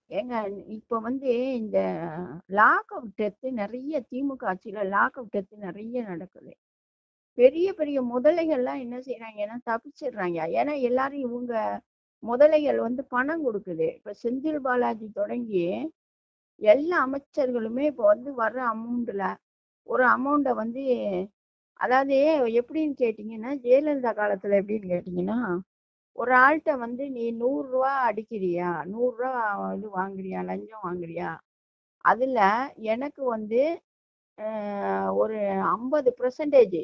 ஏங்க இப்ப வந்து இந்த லாக் அவுட் டெத் நெறைய திமுக ஆட்சியில லாக் அவுட் டெத் நெறைய நடக்குது. பெரிய பெரிய முதலைகள்லாம் என்ன செய்றாங்கன்னா தப்பிச்சிடுறாங்க. ஏன்னா எல்லாரும் இவுங்க முதலைகள் வந்து பணம் குடுக்குது. இப்ப செந்தில் பாலாஜி தொடங்கி எல்லா அமைச்சர்களுமே இப்ப வந்து வர்ற அமௌண்ட்ல ஒரு அமௌண்ட்ட வந்து அதாவது எப்படின்னு கேட்டீங்கன்னா, ஜெயலலிதா காலத்துல எப்படின்னு கேட்டீங்கன்னா, ஒரு ஆள்ட்ட வந்து நீ ரூ. 100 அடிக்கிறியா? ரூ. 100 இது வாங்குறியா? லஞ்சம் வாங்குறியா? அதுல எனக்கு வந்து அ ஒரு 50%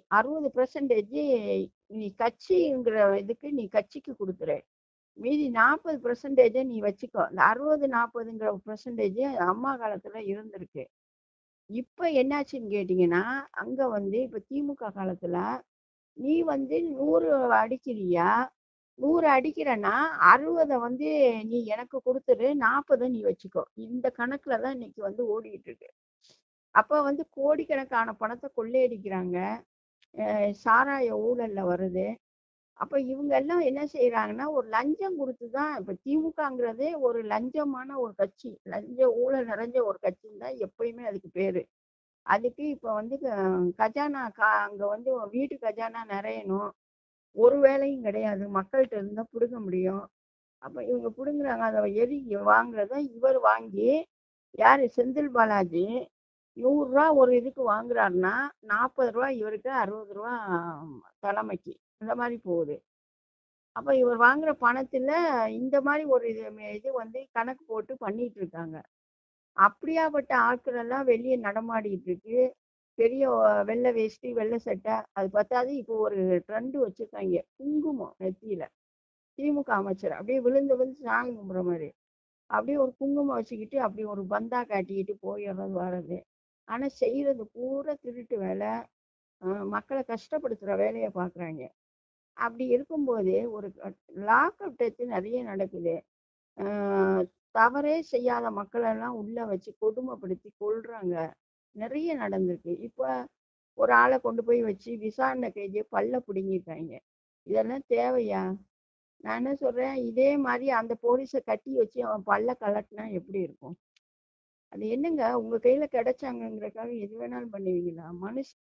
60% நீ கட்சிங்கிற இதுக்கு நீ கட்சிக்கு குடுத்துரு. மீதி 40% நீ வச்சுக்கோ. இந்த 60, 40ங்கிற பெர்சன்டேஜ் அம்மா காலத்துல இருந்திருக்கு. இப்ப என்னாச்சுன்னு கேட்டீங்கன்னா, அங்க வந்து இப்ப திமுக காலத்துல நீ வந்து 100 அடிக்கிறியா? 100 அடிக்கிறன்னா 60 வந்து நீ எனக்கு குடுத்துரு. 40 நீ வச்சுக்கோ. இந்த கணக்குல தான் இன்னைக்கு வந்து ஓடிட்டு இருக்கு. அப்ப வந்து கோடிக்கணக்கான பணத்த கொள்ளையடிக்கிறாங்க. அ சாராய ஊழல்ல வருது. அப்ப இவங்க எல்லாம் என்ன செய்றாங்கன்னா, ஒரு லஞ்சம் குடுத்து தான் இப்ப திமுகங்கிறதே ஒரு லஞ்சமான ஒரு கட்சி. லஞ்ச ஊழல் நிறைஞ்ச ஒரு கட்சின்னு தான் எப்பயுமே அதுக்கு பேரு. அதுக்கு இப்ப வந்து க கஜானா கா அங்க வந்து வீட்டு கஜானா நிறையணும். ஒரு வேலையும் கிடையாது. மக்கள்ட்ட இருந்து தான் புடுங்க முடியும். அப்ப இவங்க புடுங்குறாங்க. அத எரி வாங்குறத இவர் வாங்கி யாரு செந்தில் பாலாஜி ரூ. 100 ஒரு இதுக்கு வாங்குறாருன்னா, ரூ. 40 இவருக்கு, ரூ. 60 தலைமைக்கு. இந்த மாரி போகுது. அப்ப இவர் வாங்குற பணத்துல இந்த மாரி ஒரு இது இது வந்து கணக்கு போட்டு பண்ணிட்டு இருக்காங்க. அப்படியாப்பட்ட ஆட்கள் எல்லாம் வெளிய நடமாடிட்டு இருக்கு. பெரிய வெள்ளை வேஷ்டி, வெள்ளை சட்டை. அது பத்தாது இப்போ ஒரு ட்ரெண்ட் வச்சிருக்காய்ங்க. குங்குமம் நெத்தியில. திமுக அமைச்சர். அப்படியே விழுந்து விழுந்து சாமி கும்பிடுற மாரி. அப்படியே ஒரு குங்குமம் வச்சுக்கிட்டு, அப்படி ஒரு பந்தா காட்டிக்கிட்டு போயிறது வர்றது. ஆனா செய்யறது பூரா திருட்டு வேலை. அ மக்கள கஷ்டப்படுத்துற வேலைய பார்க்குறாய்ங்க. அப்படி இருக்கும்போது ஒரு லாக் அவுட் டெத் நெறைய நடக்குது. அ தவறே செய்யாத மக்களெல்லாம் உள்ள வச்சு கொடுமைப்படுத்தி கொல்றாங்க. நெறைய நடந்திருக்கு. இப்ப ஒரு ஆள கொண்டு போய் வச்சு விசாரணை கைதிய பல்ல புடுங்கியிருக்காய்ங்க. இதெல்லாம் தேவையா? நான் என்ன சொல்றேன், இதே மாரி அந்த போலீஸ கட்டி வச்சு அவன் பல்ல கழட்டுனா எப்படி இருக்கும்? அது என்னங்க உங்க கையில கிடைச்சாங்கங்கிறதுக்காக எது வேணாலும் பண்ணுவீங்களா? மனுஷ